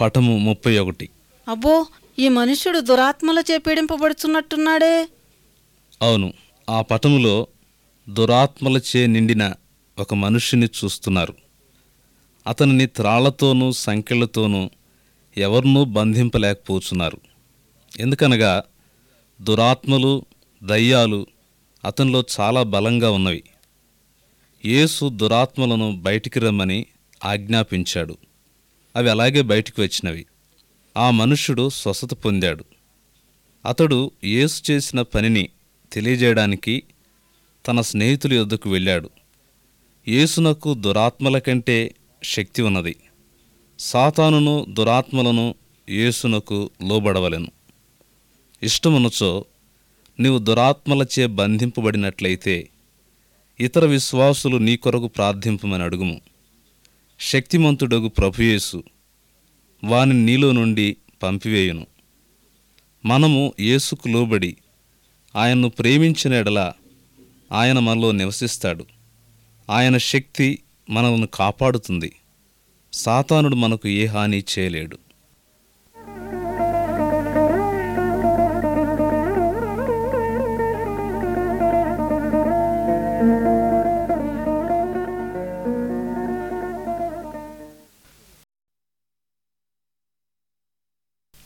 పటము ముప్పై ఒకటి అబ్బో ఈ మనుష్యుడు దురాత్మలచే పీడింపబడుచున్నట్టున్నాడే అవును ఆ పటములో దురాత్మలచే నిండిన ఒక మనుష్యుని చూస్తున్నారు అతనిని త్రాళ్లతోనూ సంకెళ్లతోనూ ఎవరినూ బంధింపలేకపోతున్నారు ఎందుకనగా దురాత్మలు దయ్యాలు అతనిలో చాలా బలంగా ఉన్నవి యేసు దురాత్మలను బయటికి రమ్మని ఆజ్ఞాపించాడు అవి అలాగే బయటికి వచ్చినవి ఆ మనుష్యుడు స్వస్థత పొందాడు అతడు యేసు చేసిన పనిని తెలియజేయడానికి తన స్నేహితుల యొద్దకు వెళ్ళాడు యేసునకు దురాత్మల కంటే శక్తి ఉన్నది సాతానును దురాత్మలను యేసునకు లోబడవలెను ఇష్టమునచో నీవు దురాత్మలచే బంధింపబడినట్లయితే ఇతర విశ్వాసులు నీ కొరకు ప్రార్థింపమని అడుగుము శక్తిమంతుడగు ప్రభుయేసు వాని నీలో నుండి పంపివేయును మనము యేసుకు లోబడి ఆయన్ను ప్రేమించిన ఎడల ఆయన మనలో నివసిస్తాడు ఆయన శక్తి మనల్ని కాపాడుతుంది సాతానుడు మనకు ఏ హాని చేయలేడు